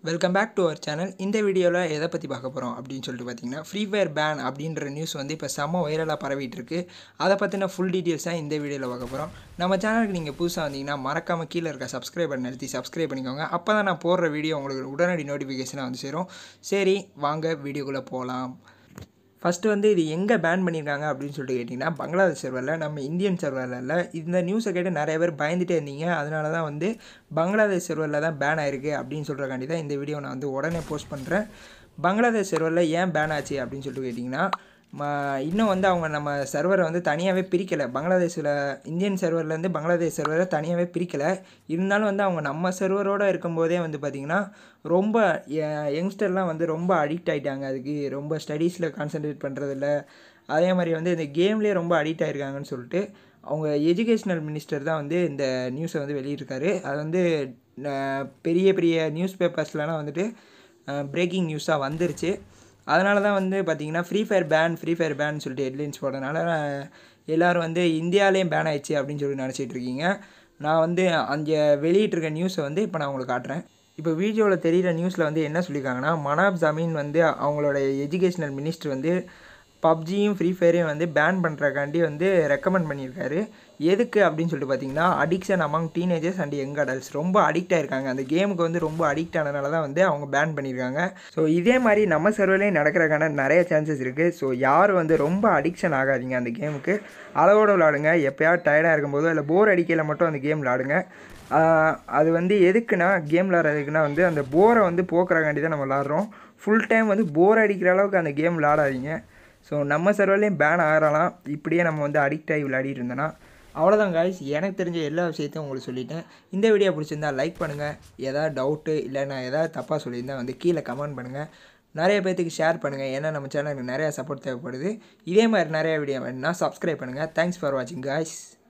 welcome back to our channel இந்த வீடியோவில் எதை பற்றி பார்க்க போகிறோம் அப்படின்னு சொல்லிட்டு பார்த்தீங்கன்னா ஃப்ரீ ஃபயர் பேன் அப்படின்ற நியூஸ் வந்து இப்போ செம்ம வைரலாக பரவிட்டு இருக்கு அதை பற்றின ஃபுல் டீட்டெயில்ஸ் தான் இந்த வீடியோவில் பார்க்க போகிறோம் நம்ம சேனலுக்கு நீங்கள் புதுசாக வந்தீங்கன்னா மறக்காமல் கீழே இருக்க சப்ஸ்கிரைப் பண்ணி நிறுத்தி சப்ஸ்கிரைப் பண்ணிக்கோங்க அப்போ தான் நான் போடுற வீடியோ உங்களுக்கு உடனடி நோட்டிஃபிகேஷனாக வந்து சேரும் சரி வாங்க வீடியோக்குள்ளே போகலாம் ஃபஸ்ட்டு வந்து இது எங்கே பேன் பண்ணியிருக்காங்க அப்படின்னு சொல்லிட்டு கேட்டிங்கன்னா பங்களாதேஷ் சர்வரில் நம்ம இந்தியன் சர்வரில் இல்லை இந்த நியூஸை கேட்டு நிறைய பேர் பயந்துட்டே இருந்தீங்க அதனால தான் வந்து பங்களாதேஷ் சர்வரில் தான் பேன் ஆயிருக்கு அப்படின்னு சொல்கிறக்காண்டி தான் இந்த வீடியோ நான் வந்து உடனே போஸ்ட் பண்ணுறேன் பங்களாதேஷ் சர்வரில் ஏன் பேன் ஆச்சு அப்படின்னு சொல்லிட்டு கேட்டிங்கன்னா ம இன்னும் வந்து அவங்க நம்ம சர்வரை வந்து தனியாகவே பிரிக்கலை பங்களாதேஷில் இந்தியன் சர்வர்லேருந்து பங்களாதேஷ் சர்வரை தனியாகவே பிரிக்கலை இருந்தாலும் வந்து அவங்க நம்ம சர்வரோடு இருக்கும்போதே வந்து பார்த்திங்கன்னா ரொம்ப யங்ஸ்டர்லாம் வந்து ரொம்ப அடிக்ட் ஆகிட்டாங்க அதுக்கு ரொம்ப ஸ்டடீஸில் கான்சென்ட்ரேட் பண்ணுறதில்ல அதே மாதிரி வந்து இந்த கேம்லேயே ரொம்ப அடிக்ட் ஆகிருக்காங்கன்னு சொல்லிட்டு அவங்க எஜுகேஷ்னல் மினிஸ்டர் தான் வந்து இந்த நியூஸை வந்து வெளியிட்டிருக்காரு அது வந்து பெரிய பெரிய நியூஸ் பேப்பர்ஸ்லலாம் வந்துட்டு பிரேக்கிங் நியூஸாக வந்துருச்சு அதனால தான் வந்து பார்த்திங்கன்னா free fire ban free fire ban சொல்லிட்டு ஹெட்லைன்ஸ் போடுறதுனால எல்லோரும் வந்து இந்தியாவிலேயும் பேன் ஆயிடுச்சு அப்படின்னு சொல்லி நினச்சிட்டு இருக்கீங்க நான் வந்து அங்கே வெளியிட்டிருக்க நியூஸை வந்து இப்போ நான் உங்களுக்கு காட்டுறேன் இப்போ வீடியோவில் தெரிகிற நியூஸில் வந்து என்ன சொல்லியிருக்காங்கன்னா மனாப் ஜமீன் வந்து அவங்களோட எஜுகேஷ்னல் மினிஸ்டர் வந்து பப்ஜியும் ஃப்ரீ ஃபயரையும் வந்து பேன் பண்ணுறக்காண்டி வந்து ரெக்கமெண்ட் பண்ணியிருக்காரு எதுக்கு அப்படின்னு சொல்லிட்டு பார்த்தீங்கன்னா addiction among teenagers and young adults ரொம்ப அடிக்ட் ஆயிருக்காங்க அந்த கேமுக்கு வந்து ரொம்ப அடிக்ட் ஆனதுனால தான் வந்து அவங்க பேன் பண்ணியிருக்காங்க ஸோ இதே மாதிரி நம்ம சர்வர்லேயும் நடக்கிறக்கான நிறைய சான்சஸ் இருக்குது ஸோ யாரும் வந்து ரொம்ப அடிக்ஷன் ஆகாதீங்க அந்த கேமுக்கு அளவோடு விளாடுங்க எப்போயாவது டயர்டாக இருக்கும்போதோ இல்லை போர் அடிக்கையில் மட்டும் அந்த கேம் விளாடுங்க அது வந்து எதுக்குன்னா கேம் விளாட்றதுக்குன்னா வந்து அந்த போரை வந்து போக்குறக்காண்டி தான் நம்ம விளாட்றோம் ஃபுல் டைம் வந்து போர் அடிக்கிற அளவுக்கு அந்த கேம் விளாடாதீங்க ஸோ நம்ம சர்வர்லேயும் பேன் ஆகலாம் இப்படியே நம்ம வந்து அடிக்ட் ஆகி விளையாடிட்டு இருந்தோன்னா அவ்வளோதான் காய்ஸ் எனக்கு தெரிஞ்ச எல்லா விஷயத்தையும் உங்களுக்கு சொல்லிட்டேன் இந்த வீடியோ பிடிச்சிருந்தா லைக் பண்ணுங்கள் எதாவது டவுட்டு இல்லை நான் எதாவது தப்பாக சொல்லியிருந்தா வந்து கீழே கமெண்ட் பண்ணுங்கள் நிறைய பேர்த்துக்கு ஷேர் பண்ணுங்கள் ஏன்னா நம்ம சேனலுக்கு நிறையா சப்போர்ட் தேவைப்படுது இதே மாதிரி நிறையா வீடியோ வேணுன்னா சப்ஸ்கிரைப் பண்ணுங்கள் தேங்க்ஸ் ஃபார் வாட்சிங் காய்ஸ்